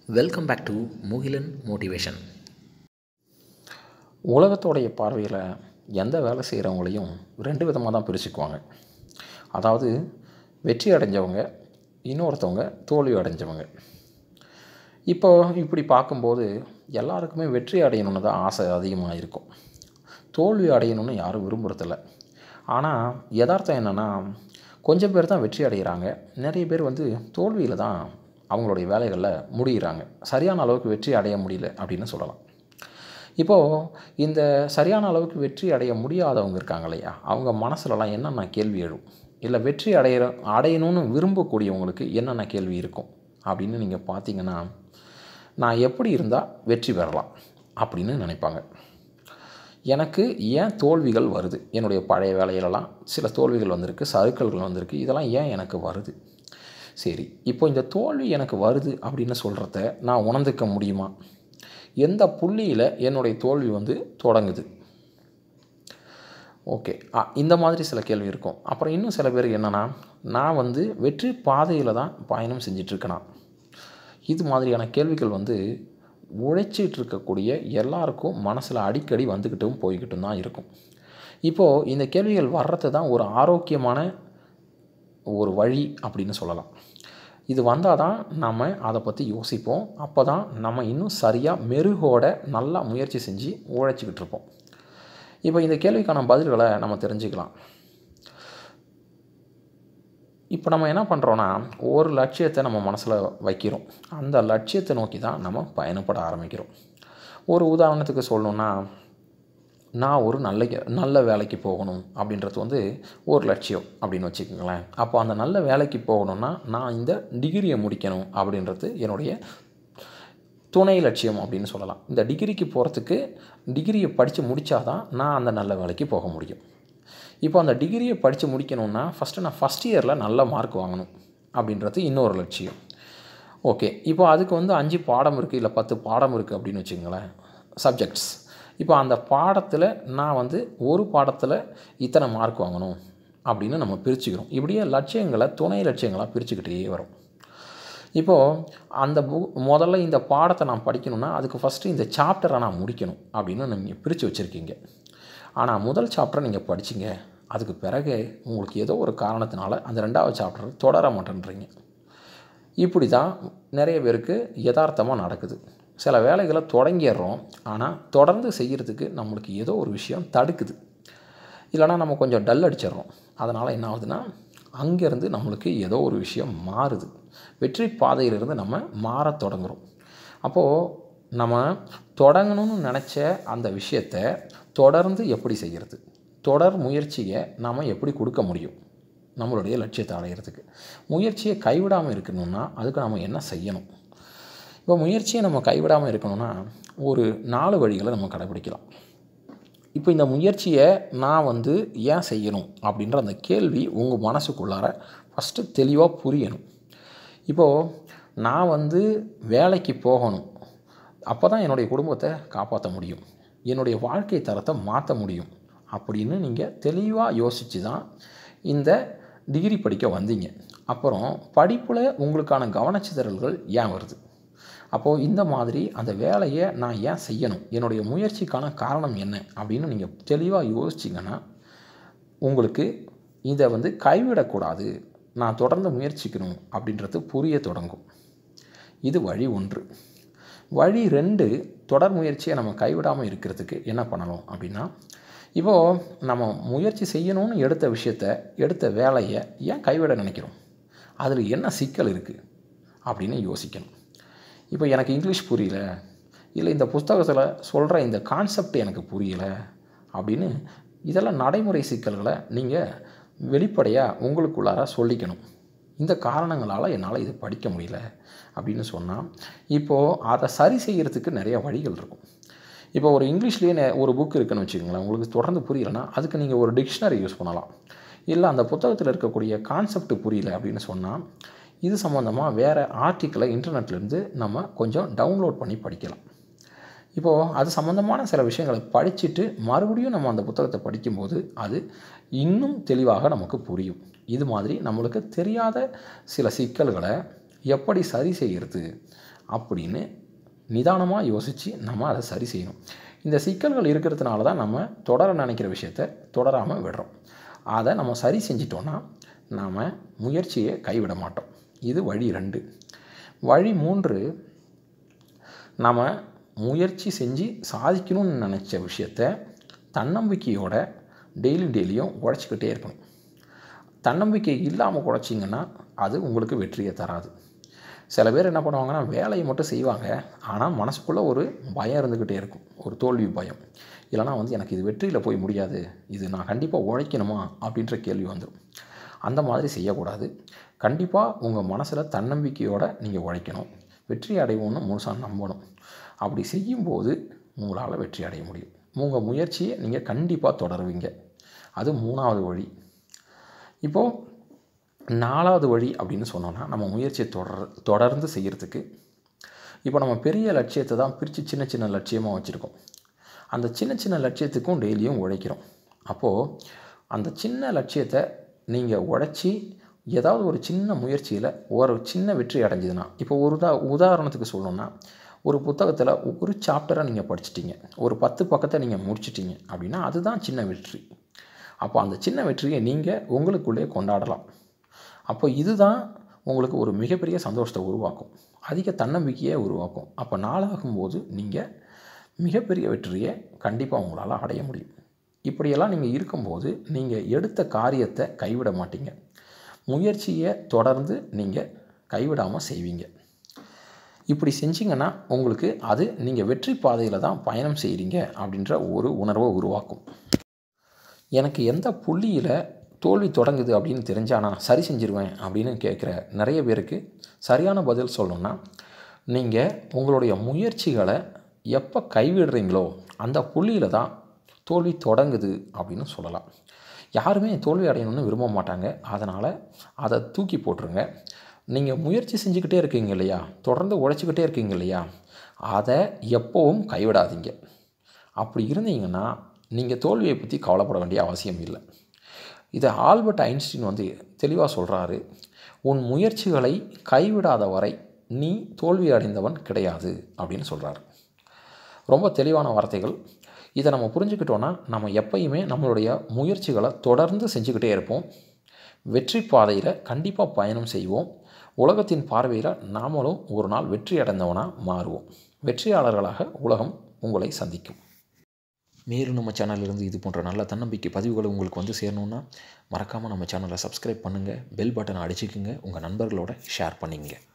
welcome back to Mugilan motivation உலகத்தோடைய பார்வையில் எந்த வேலை செய்கிறவங்களையும் ரெண்டு விதமாக தான் பிரிச்சுக்குவாங்க அதாவது வெற்றி அடைஞ்சவங்க இன்னொருத்தவங்க தோல்வி அடைஞ்சவங்க இப்போ இப்படி பார்க்கும்போது எல்லாருக்குமே வெற்றி அடையணும்னு தான் ஆசை அதிகமாக இருக்கும் தோல்வி அடையணும்னு யாரும் விரும்புறதில்ல ஆனால் யதார்த்தம் என்னென்னா கொஞ்சம் பேர் தான் வெற்றி அடைகிறாங்க நிறைய பேர் வந்து தோல்வியில் தான் அவங்களுடைய வேலைகளில் முடிகிறாங்க சரியான அளவுக்கு வெற்றி அடைய முடியல அப்படின்னு சொல்லலாம் இப்போது இந்த சரியான அளவுக்கு வெற்றி அடைய முடியாதவங்க இருக்காங்க இல்லையா அவங்க மனசுலலாம் என்னென்ன கேள்வி எழும் இல்லை வெற்றி அடையிற அடையணும்னு விரும்பக்கூடியவங்களுக்கு என்னென்ன கேள்வி இருக்கும் அப்படின்னு நீங்கள் பார்த்தீங்கன்னா நான் எப்படி இருந்தால் வெற்றி பெறலாம் அப்படின்னு நினைப்பாங்க எனக்கு ஏன் தோல்விகள் வருது என்னுடைய பழைய வேலையிலலாம் சில தோல்விகள் வந்திருக்கு சறுக்கல்கள் வந்திருக்கு இதெல்லாம் ஏன் எனக்கு வருது சரி இப்போ இந்த தோல்வி எனக்கு வருது அப்படின்னு சொல்கிறத நான் உணர்ந்துக்க முடியுமா எந்த புள்ளியில் என்னுடைய தோல்வி வந்து தொடங்குது ஓகே ஆ, இந்த மாதிரி சில கேள்வி இருக்கும் அப்புறம் இன்னும் சில பேருக்கு என்னென்னா நான் வந்து வெற்றி பாதையில் தான் பயணம் செஞ்சிட்ருக்கேனா இது மாதிரியான கேள்விகள் வந்து உழைச்சிட்டு இருக்கக்கூடிய எல்லாருக்கும் மனசில் அடிக்கடி வந்துக்கிட்டும் போய்கிட்டும் தான் இருக்கும் இப்போது இந்த கேள்விகள் வர்றது தான் ஒரு ஆரோக்கியமான ஒரு வழி அப்படின்னு சொல்லலாம் இது வந்தால் தான் நம்ம அதை பற்றி யோசிப்போம் அப்போ தான் நம்ம இன்னும் சரியாக மெருகோட நல்லா முயற்சி செஞ்சு உழைச்சிக்கிட்டு இருப்போம் இப்போ இந்த கேள்விக்கான பதில்களை நம்ம தெரிஞ்சுக்கலாம் இப்போ நம்ம என்ன பண்ணுறோன்னா ஒரு லட்சியத்தை நம்ம மனசில் வைக்கிறோம் அந்த லட்சியத்தை நோக்கி தான் நம்ம பயணப்பட ஆரம்பிக்கிறோம் ஒரு உதாரணத்துக்கு சொல்லணுன்னா நான் ஒரு நல்ல நல்ல வேலைக்கு போகணும் அப்படின்றது வந்து ஒரு லட்சியம் அப்படின்னு வச்சுக்கோங்களேன் அப்போ அந்த நல்ல வேலைக்கு போகணுன்னா நான் இந்த டிகிரியை முடிக்கணும் அப்படின்றது என்னுடைய துணை லட்சியம் அப்படின்னு சொல்லலாம் இந்த டிகிரிக்கு போகிறதுக்கு டிகிரியை படித்து முடித்தாதான் நான் அந்த நல்ல வேலைக்கு போக முடியும் இப்போ அந்த டிகிரியை படித்து முடிக்கணும்னா ஃபஸ்ட்டு நான் ஃபஸ்ட் இயரில் நல்ல மார்க் வாங்கணும் அப்படின்றது இன்னொரு லட்சியம் ஓகே இப்போ அதுக்கு வந்து அஞ்சு பாடம் இருக்குது இல்லை பத்து பாடம் இருக்குது அப்படின்னு வச்சுக்கோங்களேன் சப்ஜெக்ட்ஸ் இப்போ அந்த பாடத்தில் நான் வந்து ஒரு பாடத்தில் இத்தனை மார்க் வாங்கணும் அப்படின்னு நம்ம பிரிச்சுக்கிறோம் இப்படியே லட்சியங்களை துணை லட்சியங்களாக பிரிச்சுக்கிட்டே வரும் இப்போது அந்த பு முதல்ல இந்த பாடத்தை நான் படிக்கணும்னா அதுக்கு ஃபஸ்ட்டு இந்த சாப்டரை நான் முடிக்கணும் அப்படின்னு நீங்கள் பிரித்து வச்சுருக்கீங்க ஆனால் முதல் சாப்டரை நீங்கள் படிச்சீங்க அதுக்கு பிறகு உங்களுக்கு ஏதோ ஒரு காரணத்தினால அந்த ரெண்டாவது சாப்டர் தொடர மாட்டேன்றீங்க இப்படி தான் நிறைய பேருக்கு யதார்த்தமாக நடக்குது சில வேலைகளை தொடங்கிடுறோம் ஆனால் தொடர்ந்து செய்கிறதுக்கு நம்மளுக்கு ஏதோ ஒரு விஷயம் தடுக்குது இல்லைனா நம்ம கொஞ்சம் டல் அடிச்சிடுறோம் அதனால் என்ன ஆகுதுன்னா அங்கேருந்து நம்மளுக்கு ஏதோ ஒரு விஷயம் மாறுது வெற்றி பாதையிலிருந்து நம்ம மாறத் தொடங்குறோம் அப்போது நம்ம தொடங்கணும்னு நினச்ச அந்த விஷயத்தை தொடர்ந்து எப்படி செய்கிறது தொடர் முயற்சியை நாம் எப்படி கொடுக்க முடியும் நம்மளுடைய லட்சியத்தை அடையிறதுக்கு முயற்சியை கைவிடாமல் இருக்கணும்னா அதுக்கு நம்ம என்ன செய்யணும் இப்போ முயற்சியை நம்ம கைவிடாமல் இருக்கணும்னா ஒரு நாலு வழிகளை நம்ம கடைபிடிக்கலாம் இப்போ இந்த முயற்சியை நான் வந்து ஏன் செய்யணும் அப்படின்ற அந்த கேள்வி உங்கள் மனசுக்குள்ளார ஃபஸ்ட்டு தெளிவாக புரியணும் இப்போது நான் வந்து வேலைக்கு போகணும் அப்போ தான் என்னுடைய குடும்பத்தை காப்பாற்ற முடியும் என்னுடைய வாழ்க்கை தரத்தை மாற்ற முடியும் அப்படின்னு நீங்கள் தெளிவாக யோசித்து தான் இந்த டிகிரி படிக்க வந்தீங்க அப்புறம் படிப்பில் உங்களுக்கான கவனச்சிதறல்கள் ஏன் வருது அப்போது இந்த மாதிரி அந்த வேலையை நான் ஏன் செய்யணும் என்னுடைய முயற்சிக்கான காரணம் என்ன அப்படின்னு நீங்கள் தெளிவாக யோசிச்சிங்கன்னா உங்களுக்கு இதை வந்து கைவிடக்கூடாது நான் தொடர்ந்து முயற்சிக்கணும் அப்படின்றது புரிய தொடங்கும் இது வழி ஒன்று வழி ரெண்டு தொடர் முயற்சியை நம்ம கைவிடாமல் இருக்கிறதுக்கு என்ன பண்ணணும் அப்படின்னா இப்போது நம்ம முயற்சி செய்யணும்னு எடுத்த விஷயத்த எடுத்த வேலையை ஏன் கைவிட நினைக்கிறோம் அதில் என்ன சிக்கல் இருக்குது அப்படின்னு யோசிக்கணும் இப்போ எனக்கு இங்கிலீஷ் புரியல இல்லை இந்த புஸ்தகத்தில் சொல்கிற இந்த கான்செப்ட் எனக்கு புரியலை அப்படின்னு இதெல்லாம் நடைமுறை சிக்கல்களை நீங்கள் வெளிப்படையாக உங்களுக்குள்ளார சொல்லிக்கணும் இந்த காரணங்களால் என்னால் இது படிக்க முடியல அப்படின்னு சொன்னால் இப்போது அதை சரி செய்கிறதுக்கு நிறைய வழிகள் இருக்கும் இப்போ ஒரு இங்கிலீஷ்லேயே நெ- ஒரு புக் இருக்குன்னு வச்சுக்கோங்களேன் உங்களுக்கு தொடர்ந்து புரியலைன்னா அதுக்கு நீங்கள் ஒரு டிக்ஷனரி யூஸ் பண்ணலாம் இல்லை அந்த புத்தகத்தில் இருக்கக்கூடிய கான்செப்ட் புரியல அப்படின்னு சொன்னால் இது சம்மந்தமாக வேறு ஆர்டிக்கிளை இன்டர்நெட்லேருந்து நம்ம கொஞ்சம் டவுன்லோட் பண்ணி படிக்கலாம் இப்போது அது சம்மந்தமான சில விஷயங்களை படிச்சுட்டு மறுபடியும் நம்ம அந்த புத்தகத்தை படிக்கும்போது அது இன்னும் தெளிவாக நமக்கு புரியும் இது மாதிரி நம்மளுக்கு தெரியாத சில சிக்கல்களை எப்படி சரி செய்கிறது அப்படின்னு நிதானமாக யோசித்து நம்ம அதை சரி செய்யணும் இந்த சிக்கல்கள் இருக்கிறதுனால தான் நம்ம தொடர நினைக்கிற விஷயத்த தொடராமல் விடுறோம் அதை நம்ம சரி செஞ்சிட்டோன்னா நாம் முயற்சியை கைவிட மாட்டோம் இது வழி ரெண்டு வழி மூன்று நாம் முயற்சி செஞ்சு சாதிக்கணும்னு நினச்ச விஷயத்த தன்னம்பிக்கையோட டெய்லி டெய்லியும் உழைச்சிக்கிட்டே இருக்கணும் தன்னம்பிக்கை இல்லாமல் உழைச்சிங்கன்னா அது உங்களுக்கு வெற்றியை தராது சில பேர் என்ன பண்ணுவாங்கன்னா வேலையை மட்டும் செய்வாங்க ஆனால் மனசுக்குள்ளே ஒரு பயம் இருந்துக்கிட்டே இருக்கும் ஒரு தோல்வி பயம் இல்லைனா வந்து எனக்கு இது வெற்றியில் போய் முடியாது இது நான் கண்டிப்பாக உழைக்கணுமா அப்படின்ற கேள்வி வந்துடும் அந்த மாதிரி செய்யக்கூடாது கண்டிப்பாக உங்கள் மனசில் தன்னம்பிக்கையோடு நீங்கள் உழைக்கணும் வெற்றி அடைவோம்னு முழுசாக நம்பணும் அப்படி செய்யும்போது உங்களால் வெற்றி அடைய முடியும் உங்கள் முயற்சியை நீங்கள் கண்டிப்பாக தொடருவீங்க அது மூணாவது வழி இப்போது நாலாவது வழி அப்படின்னு சொன்னோன்னா நம்ம முயற்சியை தொடர் தொடர்ந்து செய்கிறதுக்கு இப்போ நம்ம பெரிய லட்சியத்தை தான் பிரித்து சின்ன சின்ன லட்சியமாக வச்சுருக்கோம் அந்த சின்ன சின்ன லட்சியத்துக்கும் டெய்லியும் உழைக்கிறோம் அப்போது அந்த சின்ன லட்சியத்தை நீங்கள் உழைச்சி ஏதாவது ஒரு சின்ன முயற்சியில் ஒரு சின்ன வெற்றி அடைஞ்சதுன்னா இப்போ ஒரு உதா உதாரணத்துக்கு சொல்லணும்னா ஒரு புத்தகத்தில் ஒரு சாப்டரை நீங்கள் படிச்சிட்டீங்க ஒரு பத்து பக்கத்தை நீங்கள் முடிச்சிட்டீங்க அப்படின்னா அதுதான் சின்ன வெற்றி அப்போ அந்த சின்ன வெற்றியை நீங்கள் உங்களுக்குள்ளே கொண்டாடலாம் அப்போ இதுதான் உங்களுக்கு ஒரு மிகப்பெரிய சந்தோஷத்தை உருவாக்கும் அதிக தன்னம்பிக்கையை உருவாக்கும் அப்போ நாளாகும்போது நீங்கள் மிகப்பெரிய வெற்றியை கண்டிப்பாக உங்களால் அடைய முடியும் இப்படியெல்லாம் நீங்கள் இருக்கும்போது நீங்கள் எடுத்த காரியத்தை கைவிட மாட்டீங்க முயற்சியை தொடர்ந்து நீங்கள் கைவிடாமல் செய்வீங்க இப்படி செஞ்சிங்கன்னா உங்களுக்கு அது நீங்கள் வெற்றி பாதையில் தான் பயணம் செய்கிறீங்க அப்படின்ற ஒரு உணர்வை உருவாக்கும் எனக்கு எந்த புள்ளியில் தோல்வி தொடங்குது அப்படின்னு தெரிஞ்சால் நான் சரி செஞ்சிருவேன் அப்படின்னு கேட்குற நிறைய பேருக்கு சரியான பதில் சொல்லணும்னா நீங்கள் உங்களுடைய முயற்சிகளை எப்போ கைவிடுறீங்களோ அந்த புள்ளியில் தான் தோல்வி தொடங்குது அப்படின்னு சொல்லலாம் யாருமே தோல்வி அடையணும்னு விரும்ப மாட்டாங்க அதனால் அதை தூக்கி போட்டுருங்க நீங்கள் முயற்சி செஞ்சுக்கிட்டே இருக்கீங்க இல்லையா தொடர்ந்து உழைச்சிக்கிட்டே இருக்கீங்க இல்லையா அதை எப்போவும் கைவிடாதீங்க அப்படி இருந்தீங்கன்னா நீங்கள் தோல்வியை பற்றி கவலைப்பட வேண்டிய அவசியம் இல்லை இதை ஆல்பர்ட் ஐன்ஸ்டீன் வந்து தெளிவாக சொல்கிறாரு உன் முயற்சிகளை கைவிடாத வரை நீ தோல்வி அடைந்தவன் கிடையாது அப்படின்னு சொல்கிறாரு ரொம்ப தெளிவான வார்த்தைகள் இதை நம்ம புரிஞ்சுக்கிட்டோன்னா நம்ம எப்பயுமே நம்மளுடைய முயற்சிகளை தொடர்ந்து செஞ்சுக்கிட்டே இருப்போம் வெற்றி பாதையில் கண்டிப்பாக பயணம் செய்வோம் உலகத்தின் பார்வையில் நாமளும் ஒரு நாள் வெற்றி அடைந்தவனாக மாறுவோம் வெற்றியாளர்களாக உலகம் உங்களை சந்திக்கும் மேலும் நம்ம சேனலிருந்து இது போன்ற நல்ல தன்னம்பிக்கை பதிவுகள் உங்களுக்கு வந்து சேரணுன்னா மறக்காமல் நம்ம சேனலை சப்ஸ்கிரைப் பண்ணுங்கள் பெல் பட்டனை அடிச்சுக்குங்க உங்கள் நண்பர்களோட ஷேர் பண்ணிங்க